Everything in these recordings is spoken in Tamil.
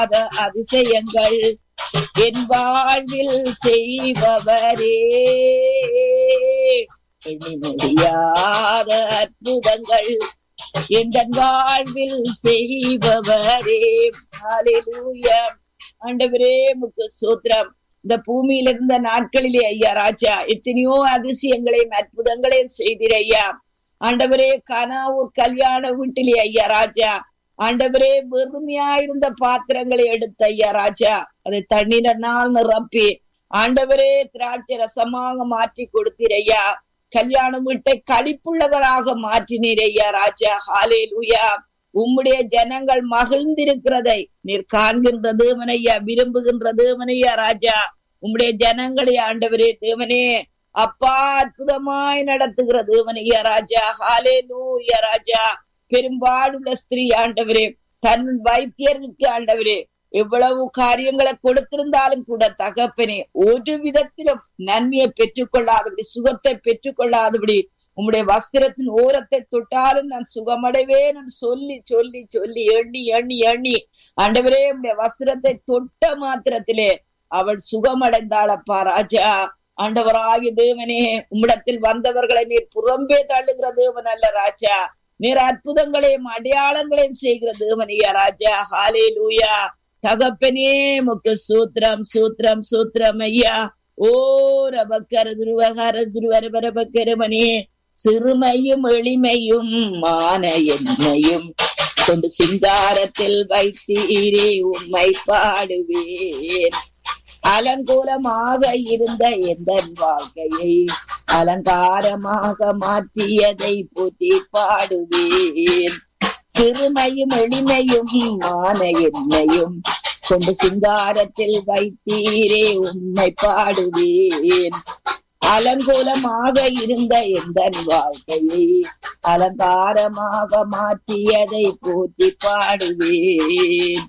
அதிசயங்கள் என் வாழ்வில் செய்பவரே எண்ணி முடியாத அற்புதங்கள் எந்த வாழ்வில் செய்பவரே ஹalleluya ஆண்டவரே முக்கு சூத்திரம் இந்த பூமியில இருந்த நாட்களிலே ஐயா ராஜா எத்தனையோ அதிசயங்களையும் அற்புதங்களையும் செய்திர ஐயா ஆண்டவரே கனாவூர் கல்யாண வீட்டிலே ஐயா ராஜா ஆண்டவரே வெறுமையா இருந்த பாத்திரங்களை எடுத்த ஐயா ராஜா அதை தண்ணீரனால் நிரப்பி ஆண்டவரே திராட்சை ரசமாக மாற்றி கொடுத்தீரையா கல்யாண வீட்டை கழிப்புள்ளவராக மாற்றினீர் ஐயா ராஜா ஹாலே லூயா உம்முடைய ஜனங்கள் மகிழ்ந்திருக்கிறதை நீர் காண்கின்ற தேவனையா விரும்புகின்ற தேவனையா ராஜா உம்முடைய ஜனங்களை ஆண்டவரே தேவனே அப்பா அற்புதமாய் நடத்துகிற தேவனையா ராஜா ஹாலே லூயா ராஜா பெரும்பாலுள்ள ஸ்திரீ ஆண்டவரே தன் வைத்தியருக்கு ஆண்டவரே எவ்வளவு காரியங்களை கொடுத்திருந்தாலும் கூட தகப்பனே ஒரு விதத்திலும் நன்மையை பெற்றுக்கொள்ளாதபடி சுகத்தை பெற்றுக்கொள்ளாதபடி உம்முடைய வஸ்திரத்தின் ஓரத்தை தொட்டாலும் நான் சுகமடைவேன் என்று சொல்லி சொல்லி சொல்லி எண்ணி எண்ணி எண்ணி ஆண்டவரே உம்முடைய வஸ்திரத்தை தொட்ட மாத்திரத்திலே அவள் சுகமடைந்தாளப்பா ராஜா ஆண்டவராகிய தேவனே உம்மிடத்தில் வந்தவர்களை நீர் புறம்பே தள்ளுகிற தேவன் அல்ல ராஜா நீர் அற்புதங்களையும் அடையாளங்களையும் செய்கிற தேவனையா ராஜா ஹாலே லூயா தகப்பனே முக்கு சூத்திரம் சூத்திரம் சூத்திரம் ஐயா ஓ ரபக்கர துருவகர துருவர பரபக்கரமணி சிறுமையும் எளிமையும் மான எண்மையும் கொண்டு சிங்காரத்தில் வைத்தீரே உம்மை பாடுவேன் அலங்கோலமாக இருந்த எந்த வாழ்க்கையை அலங்காரமாக மாற்றியதை போற்றி பாடுவேன் சிறுமையும் எளிமையும் மான எண்மையும் கொண்டு சிங்காரத்தில் வைத்தீரே உண்மை பாடுவேன் அலங்கோலமாக இருந்த எந்த வாழ்க்கையை அலங்காரமாக மாற்றியதை போற்றி பாடுவேன்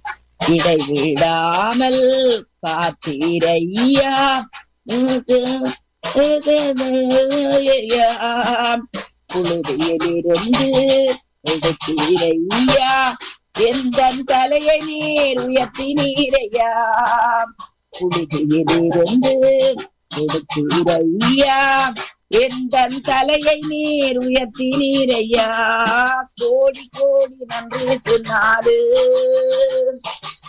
இடைவிடாமல் காத்தீரையா புழுதியிலிருந்து எடுத்தீரையா எந்த தலையை நீர் உயர்த்தி நீரையா புழுதியிலிருந்து எடுத்தீரையா எந்த தலையை நீர் உயர்த்தி நீரையா கோடி கோடி நன்றி சொன்னாரு